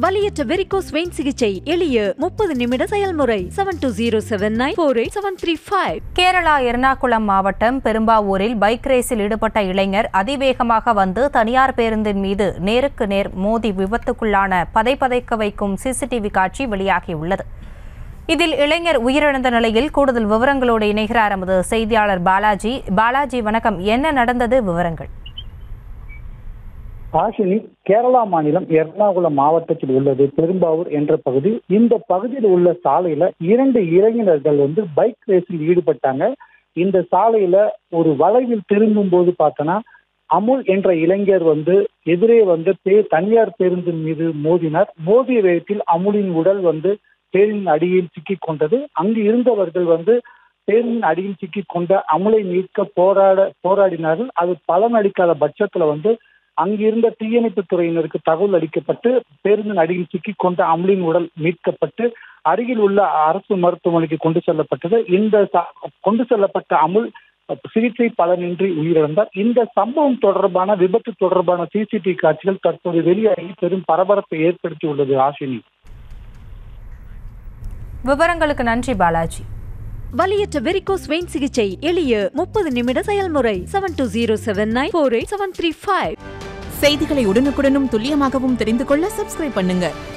வலியற்ற varicose vein சிகிச்சை எளிய முப்பது நிமிட செயல்முறை seven two zero seven nine four eight seven three five Kerala Ernakulam மாவட்டம் பெரும்பாவூரில் பைக் ரேஸில் ஈடுபட்ட இளைஞர் அதிவேகமாக வந்து தனியார் பேருந்தின் மீது நேருக்கு நேர் மோதி விபத்துக்குள்ளான பதைபதைக்க வைக்கும் சிசிடிவி காட்சி வெளியாகியுள்ளது இதில் இளைஞர் உயிரிழந்த நிலையில் கூடுதல் விவரங்களோடு இணைகிறார் எமது செய்தியாளர் பாலாஜி பாலாஜி வணக்கம் என்ன நடந்தது விவரங்கள் ஆஷினி கேரளா மாநிலம் எர்ணாகுளம் மாவட்டத்தில் உள்ளது பெரும்பாவூர் என்ற பகுதி இந்த பகுதியில் உள்ள சாலையில இரண்டு இளைஞர்கள் வந்து பைக் ரேஸில் ஈடுபட்டாங்க இந்த சாலையில ஒரு வளைவில் திரும்பும் போது பார்த்தோன்னா அமுல் என்ற இளைஞர் வந்து எதிரே வந்து பே தனியார் பேருந்தின் மீது மோதினார் மோதிய வேகத்தில் அமுலின் உடல் வந்து பேருந்தின் அடியில் சிக்கிக் கொண்டது அங்கு இருந்தவர்கள் வந்து பேருந்தின் அடியில் சிக்கிக் கொண்ட அமுலை மீட்க போராட போராடினார்கள் அது பலனளிக்காத பட்சத்துல வந்து அங்கிருந்த தீயணைப்பு துறையினருக்கு தகவல் அளிக்கப்பட்டு பேருந்தின் அடியில் சிக்கிக் கொண்ட அமுலின் உடல் மீட்கப்பட்டு அருகில் உள்ள அரசு மருத்துவமனைக்கு கொண்டு செல்லப்பட்டது இந்த ச- கொண்டு செல்லப்பட்ட அமுல் சிகிச்சை பலனின்றி உயிரிழந்தார் இந்த சம்பவம் தொடர்பான விபத்து தொடர்பான சிசிடிவி காட்சிகள் தற்போது வெளியாகி பெரும் பரபரப்பை ஏற்படுத்தியுள்ளது ஆஷினி விவரங்களுக்கு நன்றி பாலாஜி வலியற்ற வெரிகோஸ் வெயின் சிகிச்சை எளிய முப்பது நிமிட செயல்முறை seven two zero seven nine four eight seven three five செய்திகளை உடனுக்குடனும் துல்லியமாகவும் தெரிந்து கொள்ள சப்ஸ்கிரைப் பண்ணுங்க